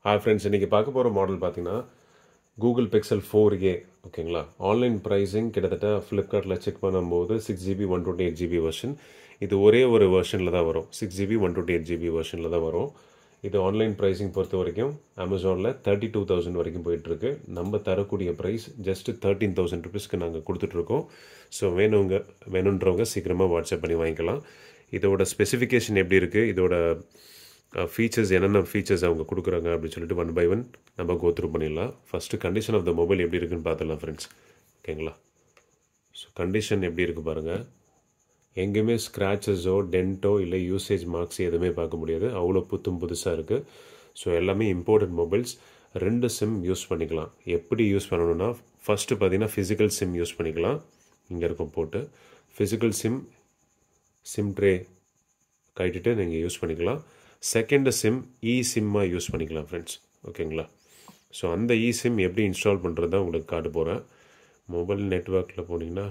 hi friends இன்றைக்கி பார்க்க போகிற மாடல் பார்த்தீங்கன்னா கூகுள் பிக்சல் ஃபோர் ஏ ஓகேங்களா ஆன்லைன் ப்ரைஸிங் கிட்டத்தட்ட ஃப்ளிப்கார்ட்டில் செக் பண்ணும்போது six GB one twenty eight GB version இது ஒரே ஒரு வெர்ஷனில் தான் வரும் six GB one twenty eight GB வெர்ஷனில் தான் வரும் இது ஆன்லைன் ப்ரைஸிங் பொறுத்த வரைக்கும் அமேசானில் தேர்ட்டி டூ தௌசண்ட் வரைக்கும் போயிட்டுருக்கு நம்ம தரக்கூடிய ப்ரைஸ் ஜஸ்ட் தேர்ட்டீன் தௌசண்ட் ருபீஸ்க்கு நாங்கள் கொடுத்துட்ருக்கோம் ஸோ வேணுங்க வேணுன்றவங்க சீக்கிரமாக வாட்ஸ்அப் பண்ணி வாங்கிக்கலாம் இதோட ஸ்பெசிஃபிகேஷன் எப்படி இருக்குது இதோட ஃபீச்சர்ஸ் என்னென்ன ஃபீச்சர்ஸ் அவங்க கொடுக்குறாங்க அப்படின்னு சொல்லிட்டு ஒன் பை ஒன் நம்ம கோத்ரூ பண்ணிடலாம் first condition of the mobile எப்படி இருக்குன்னு பார்த்துடலாம் ஃப்ரெண்ட்ஸ் ஓகேங்களா ஸோ கண்டிஷன் எப்படி இருக்குது பாருங்கள் எங்கேயுமே ஸ்க்ராச்சஸோ டென்ட்டோ இல்லை யூசேஜ் மார்க்ஸ் எதுவுமே பார்க்க முடியாது அவ்வளோ புத்தும் புதுசாக இருக்குது ஸோ எல்லாமே இம்போர்ட்டட் மொபைல்ஸ் ரெண்டு சிம் யூஸ் பண்ணிக்கலாம் எப்படி யூஸ் பண்ணணும்னா ஃபஸ்ட்டு பார்த்தீங்கன்னா ஃபிசிக்கல் சிம் யூஸ் பண்ணிக்கலாம் இங்கே இருக்கும் போட்டு ஃபிசிக்கல் சிம் சிம் ட்ரே கட்டிட்டு நீங்கள் யூஸ் பண்ணிக்கலாம் செகண்ட் சிம் இ சிம்மாக யூஸ் பண்ணிக்கலாம் ஃப்ரெண்ட்ஸ் ஓகேங்களா ஸோ அந்த இ சிம் எப்படி இன்ஸ்டால் பண்ணுறது தான் உங்களுக்கு காட்ட போகிறேன் மொபைல் நெட்ஒர்க்கில் போனீங்கன்னா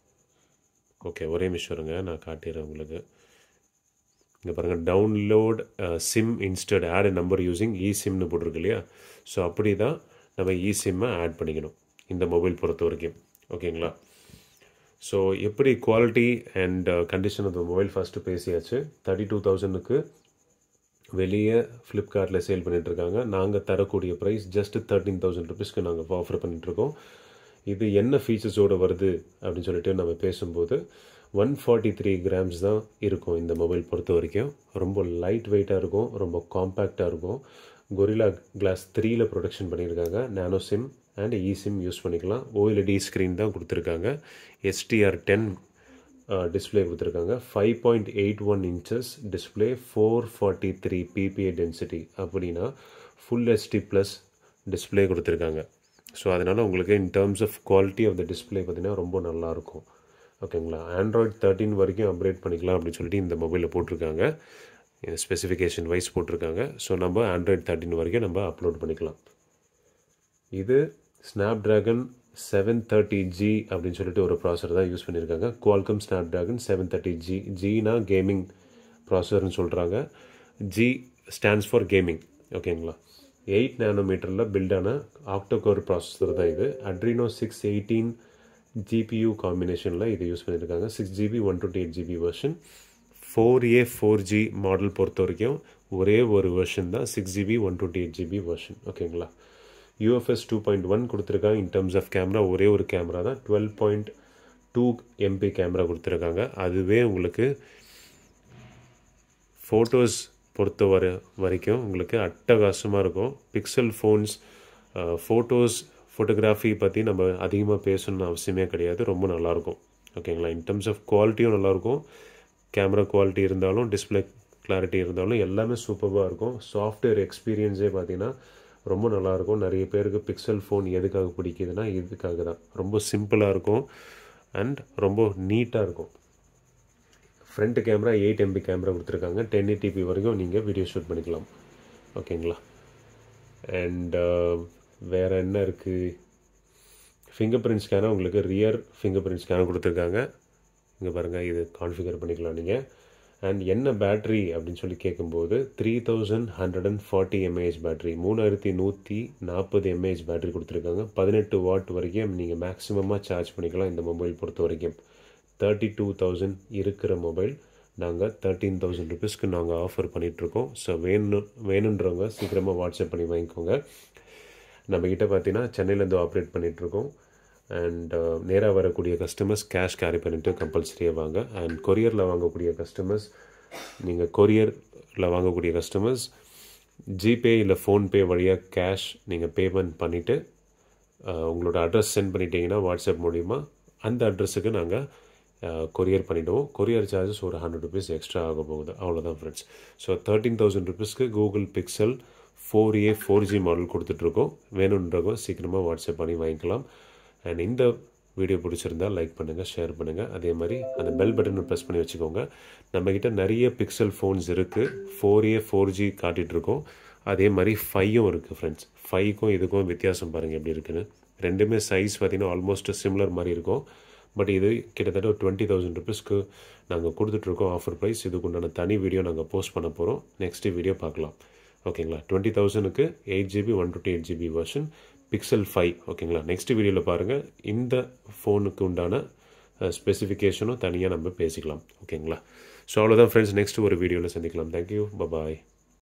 ஓகே ஒரே நிமிஷம் இருங்க நான் காட்டிடுறேன் உங்களுக்கு இங்கே பாருங்கள் download SIM instead add number using e சிம்னு போட்டிருக்கு இல்லையா ஸோ அப்படி தான் நம்ம இ சிம்மை ஆட் பண்ணிக்கணும் இந்த மொபைல் பொறுத்த வரைக்கும் ஓகேங்களா ஸோ எப்படி quality and condition of the mobile first பேசியாச்சு தேர்ட்டி டூ தௌசண்ட்க்கு வெளியே ஃப்ளிப்கார்ட்டில் சேல் பண்ணிகிட்ருக்காங்க நாங்கள் தரக்கூடிய ப்ரைஸ் ஜஸ்ட் தேர்ட்டீன் தௌசண்ட் ருபீஸ்க்கு நாங்கள் ஆஃபர் பண்ணிகிட்ருக்கோம் இது என்ன ஃபீச்சர்ஸோடு வருது அப்படின்னு சொல்லிட்டு நம்ம பேசும்போது ஒன் ஃபார்ட்டி த்ரீ கிராம்ஸ் தான் இருக்கும் இந்த மொபைல் பொறுத்த வரைக்கும் ரொம்ப லைட் வெயிட்டாக இருக்கும் ரொம்ப காம்பேக்டாக இருக்கும் கொரிலா கிளாஸ் த்ரீயில் ப்ரொடக்ஷன் பண்ணியிருக்காங்க nano SIM and e SIM use பண்ணிக்கலாம் ஓஎல்இடி ஸ்க்ரீன் தான் கொடுத்துருக்காங்க எஸ்டிஆர் டென் டிஸ்பிளே கொடுத்துருக்காங்க five point eight one inches display four forty three PPI density அப்படின்னா ஃபுல் ஹெச்டி ப்ளஸ் டிஸ்பிளே கொடுத்துருக்காங்க ஸோ அதனால் உங்களுக்கு in terms of quality of the display பார்த்திங்கன்னா ரொம்ப நல்லாயிருக்கும் ஓகேங்களா ஆண்ட்ராய்ட் தேர்ட்டின் வரைக்கும் அப்கிரேட் பண்ணிக்கலாம் அப்படின்னு சொல்லிட்டு இந்த மொபைலில் போட்டிருக்காங்க ஸ்பெசிஃபிகேஷன் வைஸ் போட்டிருக்காங்க ஸோ நம்ம ஆண்ட்ராய்ட் தேர்ட்டின் வரைக்கும் நம்ம அப்லோட் பண்ணிக்கலாம் இது Snapdragon seven thirty G அப்படின்னு சொல்லிட்டு ஒரு ப்ராசர் தான் யூஸ் பண்ணியிருக்காங்க Qualcomm Snapdragon seven thirty G ஜினா கேமிங் ப்ராசர்னு சொல்கிறாங்க ஜி ஸ்டாண்ட்ஸ் ஃபார் கேமிங் ஓகேங்களா எயிட் நேனோமீட்டரில் பில்டான ஆக்டோகோர் ப்ராசஸர் தான் இது அட்ரினோ சிக்ஸ் எயிட்டீன் ஜிபியூ காம்பினேஷனில் இது யூஸ் பண்ணியிருக்காங்க six GB one twenty eight GB version four A four G model பொறுத்த வரைக்கும் ஒரே ஒரு வெர்ஷன் தான் six GB one twenty eight GB version ஓகேங்களா யூஎஃப்எஸ் டூ பாயிண்ட் ஒன் கொடுத்துருக்காங்க இன் டர்ம்ஸ் ஆஃப் கேமரா ஒரே ஒரு கேமரா தான் twelve point two MP camera கொடுத்துருக்காங்க அதுவே உங்களுக்கு ஃபோட்டோஸ் பொறுத்த வர வரைக்கும் உங்களுக்கு அட்டகாசமாக இருக்கும் பிக்சல் ஃபோன்ஸ் ஃபோட்டோஸ் ஃபோட்டோகிராஃபி பற்றி நம்ம அதிகமாக பேசணும்னு அவசியமே கிடையாது ரொம்ப நல்லாயிருக்கும் ஓகேங்களா இன் டர்ம்ஸ் ஆஃப் குவாலிட்டியும் நல்லாயிருக்கும் கேமரா குவாலிட்டி இருந்தாலும் டிஸ்பிளே கிளாரிட்டி இருந்தாலும் எல்லாமே சூப்பராக இருக்கும் சாஃப்ட்வேர் எக்ஸ்பீரியன்ஸே பார்த்தீங்கன்னா ரொம்ப நல்லாயிருக்கும் நிறைய பேருக்கு பிக்சல் ஃபோன் எதுக்காக பிடிக்குதுன்னா இதுக்காக தான் ரொம்ப சிம்பிளாக இருக்கும் அண்ட் ரொம்ப நீட்டாக இருக்கும் front camera eight MP camera கொடுத்துருக்காங்க டென் ஏடிபி வரைக்கும் நீங்கள் வீடியோ ஷூட் பண்ணிக்கலாம் ஓகேங்களா அண்ட் வேறு என்ன இருக்குது ஃபிங்கர் பிரிண்ட் ஸ்கேனர் உங்களுக்கு ரியர் ஃபிங்கர் பிரிண்ட் ஸ்கேனர் கொடுத்துருக்காங்க இங்கே பாருங்கள் இது கான்ஃபிகர் பண்ணிக்கலாம் நீங்கள் அண்ட் என்ன பேட்ரி அப்படின்னு சொல்லி கேட்கும்போது three thousand hundred and forty mAh battery மூணாயிரத்தி நூற்றி நாற்பது எம்ஏஹெச் பேட்ரி கொடுத்துருக்காங்க பதினெட்டு வாட் வரைக்கும் நீங்கள் மேக்ஸிமமாக சார்ஜ் பண்ணிக்கலாம் இந்த மொபைல் பொறுத்த வரைக்கும் தேர்ட்டி டூ தௌசண்ட் இருக்கிற மொபைல் நாங்கள் தேர்ட்டீன் தௌசண்ட் ருபீஸ்க்கு நாங்கள் ஆஃபர் பண்ணிகிட்ருக்கோம் ஸோ வேணும் வேணுன்றவங்க சீக்கிரமாக வாட்ஸ்அப் பண்ணி வாங்கிக்கோங்க நம்மக்கிட்ட பார்த்தீங்கன்னா சென்னையிலேருந்து ஆப்ரேட் பண்ணிகிட்ருக்கோம் அண்ட் நேராக வரக்கூடிய கஸ்டமர்ஸ் கேஷ் கேரி பண்ணிவிட்டு கம்பல்சரியாக வாங்க அண்ட் கொரியரில் வாங்கக்கூடிய கஸ்டமர்ஸ் நீங்கள் கொரியரில் வாங்கக்கூடிய கஸ்டமர்ஸ் ஜிபே இல்லை ஃபோன்பே வழியாக கேஷ் நீங்கள் பேமெண்ட் பண்ணிவிட்டு உங்களோட அட்ரஸ் சென்ட் பண்ணிட்டீங்கன்னா வாட்ஸ்அப் மூலிமா அந்த அட்ரஸுக்கு நாங்கள் கொரியர் பண்ணிவிடுவோம் கொரியர் சார்ஜஸ் ஒரு ஹண்ட்ரட் ருபீஸ் எக்ஸ்ட்ரா ஆக போகுது அவ்வளோதான் ஃப்ரெண்ட்ஸ் ஸோ தேர்ட்டீன் தௌசண்ட் ருபீஸ்க்கு Google Pixel four A four G model கொடுத்துட்ருக்கோம் வேணுன்றவங்க சீக்கிரமாக வாட்ஸ்அப் பண்ணி வாங்கிக்கலாம் அண்ட் இந்த வீடியோ பிடிச்சிருந்தால் லைக் பண்ணுங்கள் ஷேர் பண்ணுங்கள் அதே மாதிரி அந்த பெல் பட்டனை ப்ரெஸ் பண்ணி வச்சுக்கோங்க நம்மக்கிட்ட நிறைய பிக்சல் ஃபோன்ஸ் இருக்குது ஃபோர் ஏ ஃபோர் ஜி காட்டிகிட்ருக்கோம் அதே மாதிரி ஃபையும் இருக்குது ஃப்ரெண்ட்ஸ் ஃபைவ்க்கும் இதுக்கும் வித்தியாசம் பாருங்கள் எப்படி இருக்குன்னு ரெண்டுமே சைஸ் பார்த்திங்கன்னா ஆல்மோஸ்ட் சிம்லர் மாதிரி இருக்கும் பட் இது கிட்டத்தட்ட ஒரு டுவெண்ட்டி தௌசண்ட் ருபீஸ்க்கு நாங்கள் கொடுத்துட்ருக்கோம் ஆஃபர் ப்ரைஸ் இதுக்கு உண்டான தனி வீடியோ நாங்கள் போஸ்ட் பண்ண போகிறோம் நெக்ஸ்ட்டு வீடியோ பார்க்கலாம் ஓகேங்களா டுவெண்ட்டி தௌசண்ட்க்கு eight GB one twenty eight GB version Pixel five ஓகேங்களா நெக்ஸ்ட் வீடியோவில் பாருங்கள் இந்த ஃபோனுக்கு உண்டான ஸ்பெசிஃபிகேஷனும் தனியாக நம்ம பேசிக்கலாம் ஓகேங்களா ஸோ அவ்வளோதான் ஃப்ரெண்ட்ஸ் நெக்ஸ்ட் ஒரு வீடியோவில் சந்திக்கலாம் தேங்க்யூ பபாய்